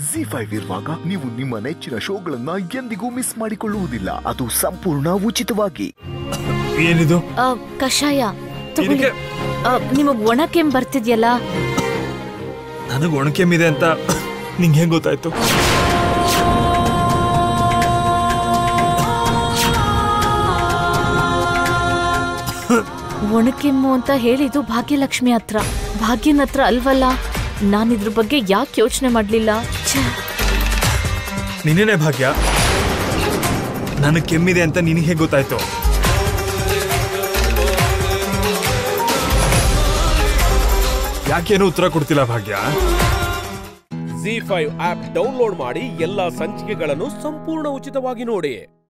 G five ಇರುವಾಗ ನೀವು ನಿಮ್ಮ ನೆಚ್ಚಿನ ಶೋಗಳನ್ನ ಎಂದಿಗೂ ಮಿಸ್ ಮಾಡಿಕೊಳ್ಳುವುದಿಲ್ಲ ಅದು ಸಂಪೂರ್ಣ ಉಚಿತವಾಗಿ ಏನಿದು ಆ, ಕಷಾಯ ತಗೊಳ್ಳಿ ಇದಕ್ಕೆ ಆ, ನಿಮಗ್ ಒಣ ಕೆಮ್ಮು ಬರ್ತಿದ್ಯಲ್ಲ ನನಗೆ ಒಣಕೆಮ್ಮಿದೆ ಅಂತ ನಿಂಗೆ ಹೆಂಗ್ ಗೊತ್ತಾಯ್ತು ಒಣಕೆಮ್ಮು ಅಂತ ಹೇಳಿದ್ದು ಭಾಗ್ಯಲಕ್ಷ್ಮಿ ಹತ್ರ ಭಾಗ್ಯನ ಹತ್ರ ಅಲ್ವಲ್ಲ ನಾನಿದ್ರ ಬಗ್ಗೆ ಯಾಕೆ ಯೋಚನೆ ಮಾಡ್ಲಿಲ್ಲ ಛೆ, ನಿನ್ನೇನೆ ಭಾಗ್ಯ ನನಗೆ ಕೆಮ್ಮಿದೆ ಅಂತ ನಿನಗೆ ಹೇಗೆ ಗೊತ್ತಾಯ್ತು ಯಾಕೇನು ಉತ್ತರ ಕೊಡ್ತಿಲ್ಲ ಭಾಗ್ಯ ಜಿ ಫೈವ್ ಆಪ್ ಡೌನ್ಲೋಡ್ ಮಾಡಿ ಎಲ್ಲಾ ಸಂಚಿಕೆಗಳನ್ನು ಸಂಪೂರ್ಣ ಉಚಿತವಾಗಿ ನೋಡಿ